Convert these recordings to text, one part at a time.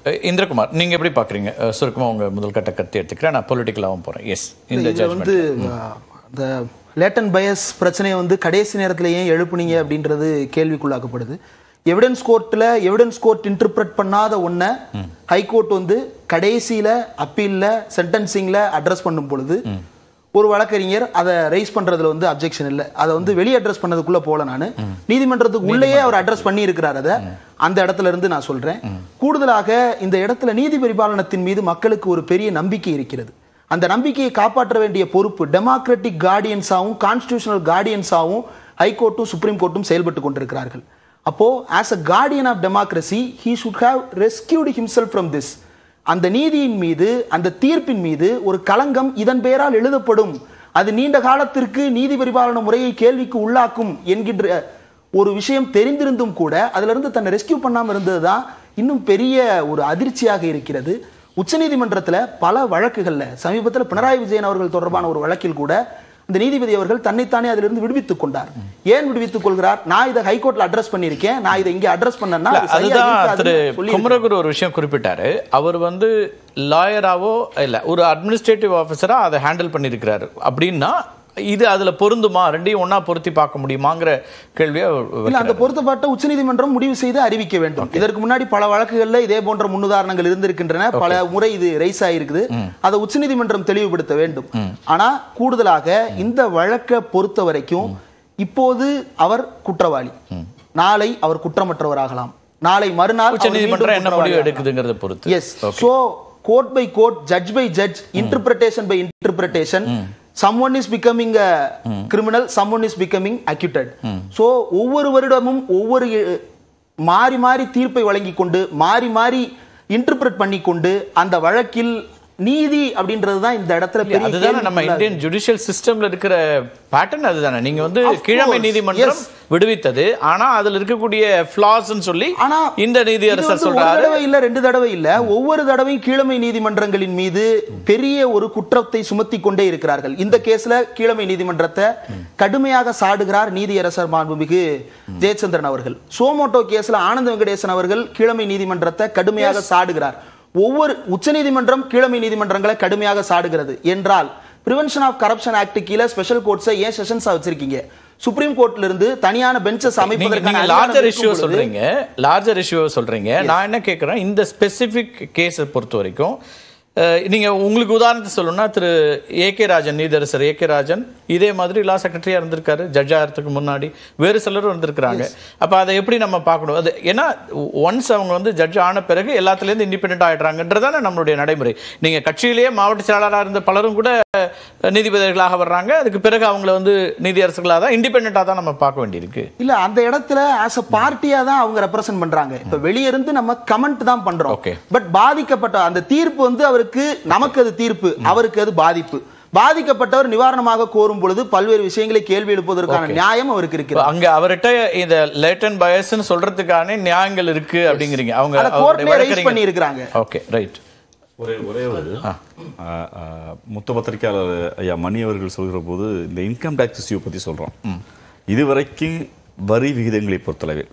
அஹ் இந்திரகுமார் நீங்க எப்படி பாக்குறீங்க அஹ் சுருக்கமா உங்க முதல் கட்ட கருத்து எடுத்துக்கிறேன் நான் பொலிட்டிக்கலாவும் போறேன் எஸ் இந்த இதுல வந்து அஹ், இந்த லேட்டன் பயஸ் பிரச்சனையை வந்து கடைசி நேரத்துல ஏன் எழுப்புனீங்க அப்படின்றது கேள்விக்குள்ளாக்கப்படுது எவிடன்ஸ் கோர்ட்ல எவிடன்ஸ் கோர்ட் இன்டர்பிரட் பண்ணாத ஒன்ன ஹைகோர்ட் வந்து கடைசியில அப்பீல்ல சென்டென்சிங்ல அட்ரஸ் பண்ணும் பொழுது ஒரு வழக்கறிஞர் அதை ரைஸ் பண்றதுல வந்து அப்ஜெக்ஷன் இல்ல அதை வந்து வெளியே அட்ரஸ் பண்ணதுக்குள்ள போல நான் நீதிமன்றத்துக்கு உள்ளேயே அவர் அட்ரஸ் பண்ணி இருக்கிறார் அதை அந்த இடத்துல இருந்து நான் சொல்றேன் கூடுதலாக இந்த இடத்துல நீதி பரிபாலனத்தின் மீது மக்களுக்கு ஒரு பெரிய நம்பிக்கை இருக்கிறது அந்த நம்பிக்கையை காப்பாற்ற வேண்டிய பொறுப்பு டெமோக்ராட்டிக் கார்டியன்ஸாவும் கான்ஸ்டிடியூஷனல் கார்டியன்ஸாவும் ஹைகோர்ட்டும் சுப்ரீம் கோர்ட்டும் செயல்பட்டு கொண்டிருக்கிறார்கள் அப்போ as a guardian of democracy he should have rescued himself from this அந்த நீதியின் மீது அந்த தீர்ப்பின் மீது ஒரு களங்கம் இதன் பெயரால் எழுதப்படும் அது நீண்ட காலத்திற்கு நீதி பரிபாலன முறையை கேள்விக்கு உள்ளாக்கும் என்கின்ற ஒரு விஷயம் தெரிந்திருந்தும் கூட அதுல இருந்து தன்னை ரெஸ்கியூ பண்ணாம இருந்ததுதான் இன்னும் பெரிய ஒரு அதிர்ச்சியாக இருக்கிறது உச்சநீதிமன்றத்துல பல வழக்குகள்ல சமீபத்தில் பினராயி விஜயன் அவர்கள் தொடர்பான ஒரு வழக்கில் கூட இந்த நீதிபதி அவர்கள் தன்னைத்தானே அதிலிருந்து விடுவித்துக் கொண்டார் ஏன் விடுவித்துக் கொள்கிறார் நான் இதை ஹைகோர்ட்ல அட்ரஸ் பண்ணியிருக்கேன் நான் இதை இங்க அட்ரஸ் பண்ணேன்னா இல்ல, அது சரியா அதுதான் இருக்காதுன்னு திரு சொல்லியிருக்காரு. குமரகுரு ஒரு விஷயம் குறிப்பிட்டாரு அவர் வந்து லாயராவோ இல்ல ஒரு அட்மினிஸ்ட்ரேட்டிவ் ஆபீசரா அதை ஹேண்டில் பண்ணியிருக்கிறாரு அப்படின்னா இது அதுல பொருந்துமா ரெண்டையும் ஒண்ணா பொருத்தி பார்க்க முடியுமாங்கிற கேள்வியை அவர் இல்ல வைக்கிறாரு. அந்த பொருத்தப்பாட்டை உச்சநீதிமன்றம் முடிவு செய்து அறிவிக்க வேண்டும் இதற்கு முன்னாடி பல வழக்குகள்ல இதே போன்ற முன்னுதாரணங்கள் இருந்திருக்கின்றன பல முறை இது ரைஸ் ஆயிருக்குது அதை உச்சநீதிமன்றம் தெளிவுபடுத்த வேண்டும் ஆனா கூடுதலாக இந்த வழக்கை பொறுத்த வரைக்கும் இப்போது அவர் குற்றவாளி நாளை அவர் குற்றமற்றவராகலாம் நாளை மறுநாள் அவர் உச்சநீதிமன்றம் என்ன மீண்டும் முடிவு குற்றவாளியாகலாம். எடுக்குதுங்கிறத பொறுத்து yes so court by court judge by judge interpretation by interpretation someone is becoming a criminal someone is becoming acquitted so ஒவ்வொரு வருடமும் ஒவ்வொரு அஹ், மாறி மாறி தீர்ப்பை வழங்கி கொண்டு மாறி மாறி இன்டர்பிரட் பண்ணி கொண்டு அந்த வழக்கில் நீதி அப்படின்றது தான் இந்த இடத்துல பெரிய அதுதானே நம்ம கேள்விக்குள்ளாகுது. இந்தியன் ஜுடிஷியல் சிஸ்டம்ல இருக்கிற பேட்டர்ன் அதுதானே நீங்க வந்து Of கீழமை course, நீதிமன்றம் yes. விடுவித்தது ஆனா அதுல இருக்கக்கூடிய ஃபிளாஸ் சொல்லி ஆனா இந்த இது நீதியரசர் வந்து ஒரு சொல்றாரு தடவை இல்ல ரெண்டு தடவை இல்ல ஒவ்வொரு தடவையும் கீழமை நீதிமன்றங்களின் மீது பெரிய ஒரு குற்றத்தை சுமத்தி கொண்டே இருக்கிறார்கள் இந்த கேஸ்ல கீழமை நீதிமன்றத்தை கடுமையாக சாடுகிறார் நீதியரசர் மாண்புமிகு ஜெயச்சந்திரன் அவர்கள் சோமோட்டோ கேஸ்ல ஆனந்த வெங்கடேசன் அவர்கள் கீழமை நீதிமன்றத்தை கடுமையாக சாடுகிறார் ஒவ்வொரு உச்சநீதிமன்றம் கீழமை நீதிமன்றங்களை கடுமையாக சாடுகிறது என்றால் பிரிவென்ஷன் ஆஃப் கரப்ஷன் ஆக்ட் கீழே ஸ்பெஷல் கோர்ட்ஸை ஏன் செஷன்ஸா வச்சிருக்கீங்க சுப்ரீம் கோர்ட்ல இருந்து தனியான பெஞ்சஸ் நீங்க அமைப்பதற்கான நீங்க அதிகாரம் லார்ஜர் இருக்கும் இஷ்யூ பொழுது- சொல்றீங்க லார்ஜர் இஷ்யூ சொல்றீங்க நான் என்ன கேக்குறேன் இந்த ஸ்பெசிபிக் கேஸை பொறுத்த வரைக்கும் அஹ், நீங்க உங்களுக்கு உதாரணத்தை சொல்லணும்னா திரு ஏ கே ராஜன் நீதரசர் ஏ கே ராஜன் இதே மாதிரி லா செக்ரட்டரியா இருந்திருக்காரு ஜட்ஜ் ஆகிறதுக்கு முன்னாடி வேறு சிலரும் இருந்திருக்கிறாங்க அப்ப அதை எப்படி நம்ம பார்க்கணும் அது ஏன்னா ஒன்ஸ் அவங்க வந்து ஜட்ஜ் ஆன பிறகு எல்லாத்துலேருந்து இண்டிபெண்ட் ஆயிடுறாங்கன்றதானே நம்மளுடைய நடைமுறை நீங்க கட்சியிலேயே மாவட்ட செயலாளராக இருந்த பலரும் கூட நீதிபதிகளாக வர்றாங்க அதுக்கு பிறகு அவங்கள வந்து நீதியரசர்களாக தான் இண்டிபெண்டாக தான் நம்ம பார்க்க வேண்டியிருக்கு இல்ல அந்த இடத்துல ஆஸ் அ பார்ட்டியா தான் அவங்க ரெப்ரசென்ட் பண்றாங்க இப்ப வெளிய இருந்து நம்ம கமெண்ட் தான் பண்றோம் Okay. பட் பாதிக்கப்பட்ட அந்த தீர்ப்பு வந்து அவருக்கு நமக்கு அது தீர்ப்பு அவருக்கு அது பாதிப்பு பாதிக்கப்பட்டவர் நிவாரணமாக கோரும் பொழுது பல்வேறு விஷயங்களை கேள்வி எழுப்புவதற்கான நியாயம் அவருக்கு இருக்கிறது அங்க அவர்கிட்ட இந்த லேட்டன் பயஸ்ன்னு சொல்றதுக்கான நியாயங்கள் இருக்கு அப்படிங்கிறீங்க அவங்க அதை கோர்ட்லயே ரைஸ் பண்ணி இருக்கிறாங்க ஓகே ரைட் ஒரே ஒரே ஒரு ஆ, ஆ, முத்த பத்திரிகையாளர் ஐயா மணி அவர்கள் சொல்கிற போது இந்த இன்கம் டேக்ஸ் இஷ்யூ பத்தி சொல்றோம் இதுவரைக்கும் வரி விகிதங்களை பொறுத்தளவில்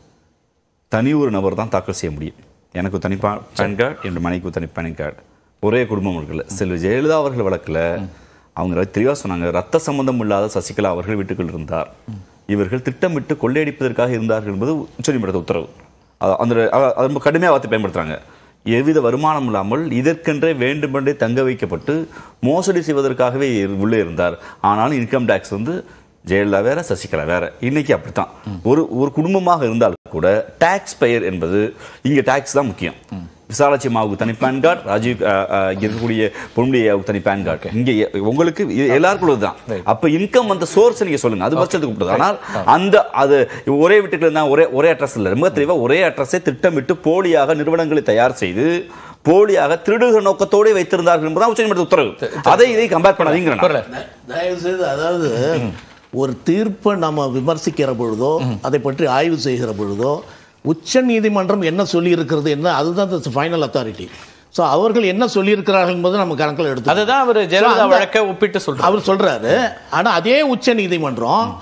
தனி ஒரு நபர் தான் தாக்கல் செய்ய முடியும் எனக்கு தனி பா- பேன் கார்டு என் மனைவிக்கு தனி பேன் கார்டு ஒரே குடும்பம் இருக்குல்ல செல்வி ஜெயலலிதா அவர்கள் வழக்குல அவங்க தெளிவா சொன்னாங்க ரத்த சம்பந்தம் இல்லாத சசிகலா அவர்கள் வீட்டுக்குள் இருந்தார் இவர்கள் திட்டமிட்டு கொள்ளையடிப்பதற்காக இருந்தார்கள் என்பது உச்சநீதிமன்ற உத்தரவு அது- அந்த அ- அது ரொம்ப கடுமையாக வார்த்தை பயன்படுத்துறாங்க எவ்வித வருமானம் இல்லாமல் இதற்கென்றே வேண்டுமென்றே தங்க வைக்கப்பட்டு மோசடி செய்வதற்காகவே இரு- உள்ளே இருந்தார் ஆனாலும் இன்கம் டேக்ஸ் வந்து ஜெயலலிதா வேற சசிகலா வேற இன்னைக்கு அப்படித்தான் ஒரு ஒரு குடும்பமாக இருந்தால் கூட டாக்ஸ் பெயர் என்பது இங்க டாக்ஸ் தான் முக்கியம் விசாலாட்சி அம்மாவுக்கு தனி பேன் கார்டு ராஜீவ் அஹ், அஹ், இங்க இருக்கக்கூடிய பொன்முடியாவுக்கு தனி பேன் கார்டு இங்க எ- உங்களுக்கு இது எல்லாருக்கும் உள்ளதுதான் அப்ப இன்கம் அந்த சோர்ஸ் நீங்க சொல்லுங்க அது பட்சத்துக்கு கூப்பிடுது ஆனால் அந்த அது ஒரே வீட்டுக்குள்ள இருந்தா ஒரே ஒரே அட்ரஸ் இல்ல ரொம்ப தெளிவா ஒரே அட்ரஸை திட்டமிட்டு போலியாக நிறுவனங்களை தயார் செய்து போலியாக திருடுகிற நோக்கத்தோடு வைத்திருந்தார்கள் என்பதுதான் உச்சநீதிமன்ற உத்தரவு அதை இதை கம்பேர் பண்ணாதீங்க குரல தயவு செய்து அதாவது ஒரு தீர்ப்பை நம்ம விமர்சிக்கிற பொழுதோ அதை பற்றி ஆய்வு செய்கிற பொழுதோ உச்ச நீதிமன்றம் என்ன சொல்லி இருக்கிறது என்ன அதுதான் ஃபைனல் அத்தாரிட்டி ஸோ அவர்கள் என்ன சொல்லியிருக்கிறார்கள் என்பது நம்ம கணக்கில் எடுத்து அதுதான் அவர் ஜெயலலிதா So, அந்த- வழக்க ஒப்பிட்டு சொல்றாரு அவர் சொல்றாரு ஆனா அதே உச்ச நீதிமன்றம்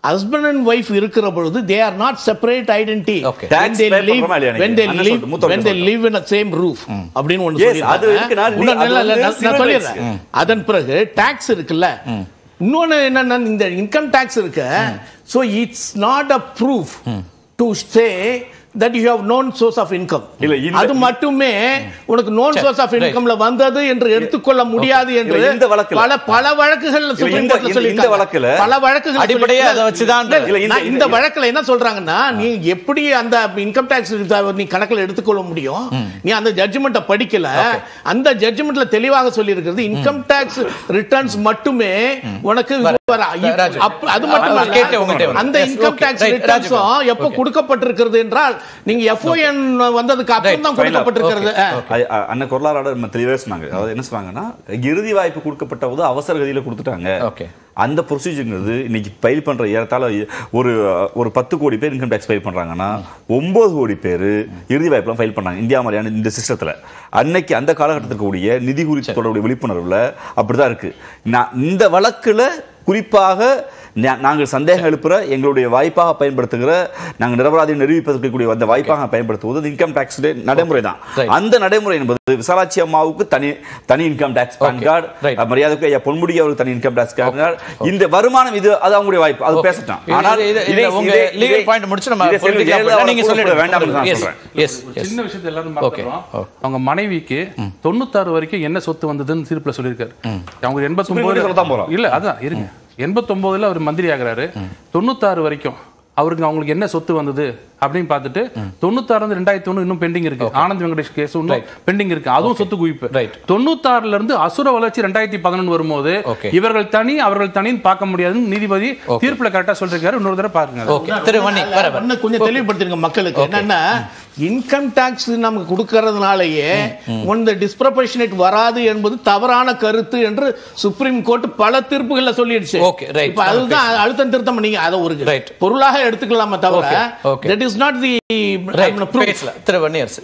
ஹஸ்பண்ட் அண்ட் ஒய்ஃப் இருக்கிற பொழுது they are not separate identity Okay. Tax pay பண்றோமா இல்லையா when they அண்ணன் live சொல்லிட்டு, மூத்தவர் when they சொல்லிட்டு. live in a same roof அப்படின்னு ஒண்ணு Yes, சொல்லியிருக்காங்க. அது இருக்குன்னா, இன்னும் அது இல்ல, இல்ல, வந்து நான் civil சொல்லிடுறேன் rights. அதன் பிறகு டாக்ஸ் இருக்குல்ல இன்னொன்னு என்னன்னா இந்த இன்கம் டாக்ஸ் இருக்கு so it's not a proof to say that you have known source of income இல்ல, இந்த- அது மட்டுமே உனக்கு நோன் சரி, சோர்ஸ் ஆஃப் right. இன்கம்ல வந்தது என்று எடுத்துக்கொள்ள முடியாது என்று இல்ல, இந்த வழக்குல- பல பல வழக்குகள்ல இல்ல, சுப்ரீம் இந்த- கோர்ட்ல இந்த- சொல்லியிருக்காங்க. இந்த வழக்குல- பல வழக்குகள் அடிப்படையே அதை வச்சுதான் இல்ல, இல்ல, இல்ல, இந்த- நான் இந்த இந்த- வழக்குல என்ன சொல்றாங்கன்னா நீ எப்படி அந்த இன்கம் டாக்ஸ் நீ கணக்குல எடுத்துக்கொள்ள முடியும் நீ அந்த ஜட்ஜ்மெண்ட்டை படிக்கல அந்த ஜட்ஜ்மெண்ட்ல தெளிவாக சொல்லி இருக்கிறது இன்கம் டாக்ஸ் ரிட்டர்ன்ஸ் மட்டுமே உனக்கு வர- இப்- ராஜு. அப்ப- அது மட்டும் நான் கேட்டேன் உங்ககிட்ட. இல்ல அந்த Yes, income okay. Tax Right, ரிட்டர்ன்ஸும் ராஜு. எப்போ Okay. கொடுக்கப்பட்டிருக்கிறது என்றால் நீங்க எஃப்ஓஎன் வந்ததுக்கு அப்புறம் தான் Right, final. கொடுக்கப்பட்டிருக்கிறது Okay. ஐ- அ- அண்ணன் கொரலாரோட நம்ம தெளிவாக சொன்னாங்க அதாவது என்ன சொன்னாங்கன்னா இறுதி வாய்ப்பு கொடுக்கப்பட்ட போது அவசர கதியில கொடுத்துட்டாங்க Okay. அந்த ப்ரொசீஜருங்கிறது இன்னைக்கு ஃபைல் பண்ற ஏறத்தாழ ஒரு ஒரு பத்து கோடி பேர் இன்கம் டேக்ஸ் ஃபைல் பண்றாங்கன்னா ஒன்பது கோடி பேர் இறுதி வாய்ப்புலாம் ஃபைல் பண்ணாங்க இந்தியா மாதிரியான இந்த சிஸ்டத்துல அன்னைக்கு அந்த காலகட்டத்தில் கூடிய நிதி குறித்து தொடர்புடைய விழிப்புணர்வுல அப்படிதான் இருக்கு நான் இந்த வழக்குல குறிப்பாக நா- நாங்கள் சந்தேகம் எழுப்புற எங்களுடைய வாய்ப்பாக பயன்படுத்துகிற நாங்கள் நிரபராதியை நிரூபிப்பதற்கு கூடிய அந்த வாய்ப்பாக பயன்படுத்துவது இன்கம் டாக்ஸ் நடைமுறை தான் Right. அந்த நடைமுறை என்பது விசாலாட்சி அம்மாவுக்கு தனி தனி income tax PAN Okay. Card Right. மரியாதைக்கு ஐயா பொன்முடி அவருக்கு தனி இன்கம் டாக்ஸ் கார்டு இந்த வருமானம் இது அது அவங்களுடைய வாய்ப்பு அது பேசட்டும் இது- ஆனால் இது- இது இதை- உங்க இதை- legal இதை- point முடிச்சு நம்ம இதை செல்வி political ஜெயலலிதா point. நீங்க கூட சொல்லிடுங்க. வேண்டாம் நான் Yes, சொல்றேன் yes, yes. சின்ன விஷயத்தை எல்லாரும் Okay. மறந்துடுறோம் அவங்க மனைவிக்கு தொண்ணூத்தாறு வரைக்கும் என்ன சொத்து வந்ததுன்னு தீர்ப்புல சொல்லியிருக்காரு அவங்க எண்பத்தி Supreme Court சொல்லத்தான் போறோம். இல்ல அதான் இருங்க எண்பத்தொன்பதுல அவர் மந்திரி ஆகுறாரு தொண்ணூத்தாறு வரைக்கும் அவருக்கு அவங்களுக்கு என்ன சொத்து வந்தது அப்படின்னு பார்த்துட்டு தொண்ணூத்தாறுல இருந்து ரெண்டாயிரத்தி ஒண்ணு இன்னும் பெண்டிங் இருக்கு ஆனந்த் வெங்கடேஷ் கேஸ் இன்னும் பெண்டிங் இருக்கு அதுவும் சொத்து குவிப்பு Right. தொண்ணூத்தாறுல இருந்து அசுர வளர்ச்சி ரெண்டாயிரத்தி பதினொன்று வரும்போது Okay. இவர்கள் தனி அவர்கள் தனின்னு பார்க்க முடியாதுன்னு நீதிபதி தீர்ப்புல கரெக்டா சொல்லிருக்காரு இன்னொரு தடவை பாருங்க அதை. ஓகே திரு வன்னி வர வர இன்னும் கொஞ்சம் தெளிவுபடுத்திருங்க மக்களுக்கு என்னன்னா இன்கம் டாக்ஸ் நமக்கு கொடுக்கறதுனாலயே இந்த டிஸ்ப்ரொபோர்ஷனேட் வராது என்பது தவறான கருத்து என்று சுப்ரீம் கோர்ட் பல தீர்ப்புகள்ல சொல்லிடுச்சு Okay, right. இப்ப அதுதான் அழுத்தம் திருத்தம் நீங்க அதை ஒரு Right. பொருளாக எடுத்துக்கலாமே தவிர Okay, okay. That is not the right பேசல திரு வன்னியரசு